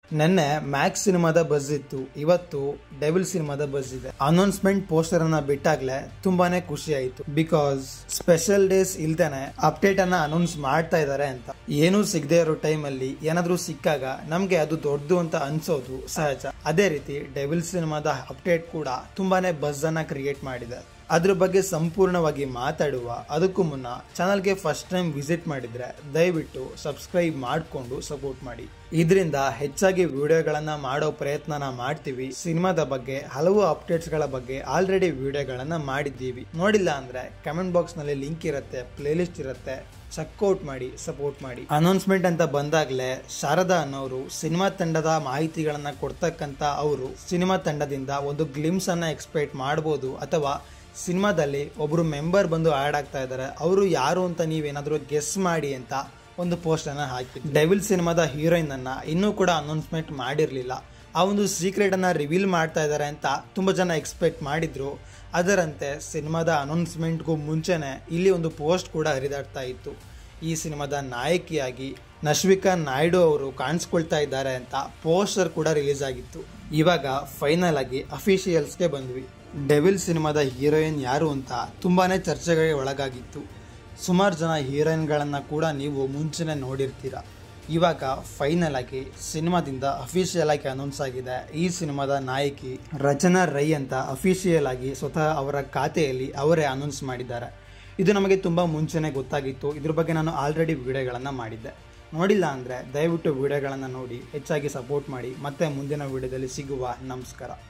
ನೆನ್ನೆ ಮ್ಯಾಕ್ಸ್ ಸಿನಿಮಾದ ಬಸ್ ಇತ್ತು ಇವತ್ತು ಡೆವಿಲ್ ಸಿನಿಮಾದ ಬಸ್ ಇದೆ ಅನೌನ್ಸ್ಮೆಂಟ್ ಪೋಸ್ಟರ್ ಅನ್ನ ಬಿಟ್ಟಾಗ್ಲೇ ತುಂಬಾನೇ ಖುಷಿ ಆಯ್ತು ಬಿಕಾಸ್ ಸ್ಪೆಷಲ್ ಡೇಸ್ ಇಲ್ದೇನೆ ಅಪ್ಡೇಟ್ ಅನ್ನ ಅನೌನ್ಸ್ ಮಾಡ್ತಾ ಇದಾರೆ ಅಂತ ಏನೂ ಸಿಗದೆ ಇರೋ ಟೈಮ್ ಅಲ್ಲಿ ಏನಾದ್ರೂ ಸಿಕ್ಕಾಗ ನಮ್ಗೆ ಅದು ದೊಡ್ಡದು ಅಂತ ಅನ್ಸೋದು ಸಹಜ ಅದೇ ರೀತಿ ಡೆವಿಲ್ ಸಿನಿಮಾದ ಅಪ್ಡೇಟ್ ಕೂಡ ತುಂಬಾನೇ ಬಸ್ ಅನ್ನ ಕ್ರಿಯೇಟ್ ಮಾಡಿದೆ ಅದ್ರ ಬಗ್ಗೆ ಸಂಪೂರ್ಣವಾಗಿ ಮಾತಾಡುವ ಅದಕ್ಕೂ ಮುನ್ನ ಚಾನಲ್ಗೆ ಫಸ್ಟ್ ಟೈಮ್ ವಿಸಿಟ್ ಮಾಡಿದ್ರೆ ದಯವಿಟ್ಟು ಸಬ್ಸ್ಕ್ರೈಬ್ ಮಾಡಿಕೊಂಡು ಸಪೋರ್ಟ್ ಮಾಡಿ ಇದರಿಂದ ಹೆಚ್ಚಾಗಿ ವಿಡಿಯೋಗಳನ್ನ ಮಾಡೋ ಪ್ರಯತ್ನನ ಮಾಡ್ತೀವಿ ಸಿನಿಮಾದ ಬಗ್ಗೆ ಹಲವು ಅಪ್ಡೇಟ್ಸ್ ಗಳ ಬಗ್ಗೆ ಆಲ್ರೆಡಿ ವಿಡಿಯೋಗಳನ್ನ ಮಾಡಿದ್ದೀವಿ ನೋಡಿಲ್ಲ ಅಂದ್ರೆ ಕಮೆಂಟ್ ಬಾಕ್ಸ್ ನಲ್ಲಿ ಲಿಂಕ್ ಇರುತ್ತೆ ಪ್ಲೇಲಿಸ್ಟ್ ಇರುತ್ತೆ ಚೆಕ್ಔಟ್ ಮಾಡಿ ಸಪೋರ್ಟ್ ಮಾಡಿ ಅನೌನ್ಸ್ಮೆಂಟ್ ಅಂತ ಬಂದಾಗ್ಲೇ ಶಾರದಾ ಅನ್ನೋರು ಸಿನಿಮಾ ತಂಡದ ಮಾಹಿತಿಗಳನ್ನ ಕೊಡ್ತಕ್ಕಂತ ಅವರು ಸಿನಿಮಾ ತಂಡದಿಂದ ಒಂದು ಗ್ಲಿಮ್ಸ್ ಅನ್ನ ಎಕ್ಸ್ಪೆಕ್ಟ್ ಮಾಡಬಹುದು ಅಥವಾ ಸಿನಿಮಾದಲ್ಲಿ ಒಬ್ರು ಮೆಂಬರ್ ಬಂದು ಆ್ಯಡ್ ಆಗ್ತಾ ಇದ್ದಾರೆ ಅವರು ಯಾರು ಅಂತ ನೀವೇನಾದರೂ ಗೆಸ್ ಮಾಡಿ ಅಂತ ಒಂದು ಪೋಸ್ಟ್ ಅನ್ನ ಹಾಕಿ ಡೆವಿಲ್ ಸಿನಿಮಾದ ಹೀರೋಯಿನ್ ಅನ್ನ ಇನ್ನೂ ಕೂಡ ಅನೌನ್ಸ್ಮೆಂಟ್ ಮಾಡಿರಲಿಲ್ಲ ಆ ಒಂದು ಸೀಕ್ರೆಟ್ ಅನ್ನ ರಿವೀಲ್ ಮಾಡ್ತಾ ಇದ್ದಾರೆ ಅಂತ ತುಂಬಾ ಜನ ಎಕ್ಸ್ಪೆಕ್ಟ್ ಮಾಡಿದ್ರು ಅದರಂತೆ ಸಿನಿಮಾದ ಅನೌನ್ಸ್ಮೆಂಟ್ಗೂ ಮುಂಚೆನೆ ಇಲ್ಲಿ ಒಂದು ಪೋಸ್ಟ್ ಕೂಡ ಹರಿದಾಡ್ತಾ ಇತ್ತು ಈ ಸಿನಿಮಾದ ನಾಯಕಿಯಾಗಿ ನಶ್ವಿಕಾ ನಾಯ್ಡು ಅವರು ಕಾಣಿಸ್ಕೊಳ್ತಾ ಇದ್ದಾರೆ ಅಂತ ಪೋಸ್ಟರ್ ಕೂಡ ರಿಲೀಸ್ ಆಗಿತ್ತು ಇವಾಗ ಫೈನಲ್ ಆಗಿ ಅಫಿಷಿಯಲ್ಸ್ಗೆ ಬಂದ್ವಿ ಡೆವಿಲ್ ಸಿನಿಮಾದ ಹೀರೋಯಿನ್ ಯಾರು ಅಂತ ತುಂಬಾನೇ ಚರ್ಚೆಗಳಿಗೆ ಒಳಗಾಗಿತ್ತು ಸುಮಾರು ಜನ ಹೀರೋಯಿನ್ಗಳನ್ನ ಕೂಡ ನೀವು ಮುಂಚೆನೆ ನೋಡಿರ್ತೀರ ಇವಾಗ ಫೈನಲ್ ಆಗಿ ಸಿನಿಮಾದಿಂದ ಅಫಿಷಿಯಲ್ ಆಗಿ ಅನೌನ್ಸ್ ಆಗಿದೆ ಈ ಸಿನಿಮಾದ ನಾಯಕಿ ರಚನಾ ರೈ ಅಂತ ಅಫಿಷಿಯಲ್ ಆಗಿ ಸ್ವತಃ ಅವರ ಖಾತೆಯಲ್ಲಿ ಅವರೇ ಅನೌನ್ಸ್ ಮಾಡಿದ್ದಾರೆ ಇದು ನಮಗೆ ತುಂಬ ಮುಂಚೆನೆ ಗೊತ್ತಾಗಿತ್ತು ಇದ್ರ ಬಗ್ಗೆ ನಾನು ಆಲ್ರೆಡಿ ವಿಡಿಯೋಗಳನ್ನು ಮಾಡಿದ್ದೆ ನೋಡಿಲ್ಲ ಅಂದರೆ ದಯವಿಟ್ಟು ವಿಡಿಯೋಗಳನ್ನು ನೋಡಿ ಹೆಚ್ಚಾಗಿ ಸಪೋರ್ಟ್ ಮಾಡಿ ಮತ್ತೆ ಮುಂದಿನ ವಿಡಿಯೋದಲ್ಲಿ ಸಿಗುವ ನಮಸ್ಕಾರ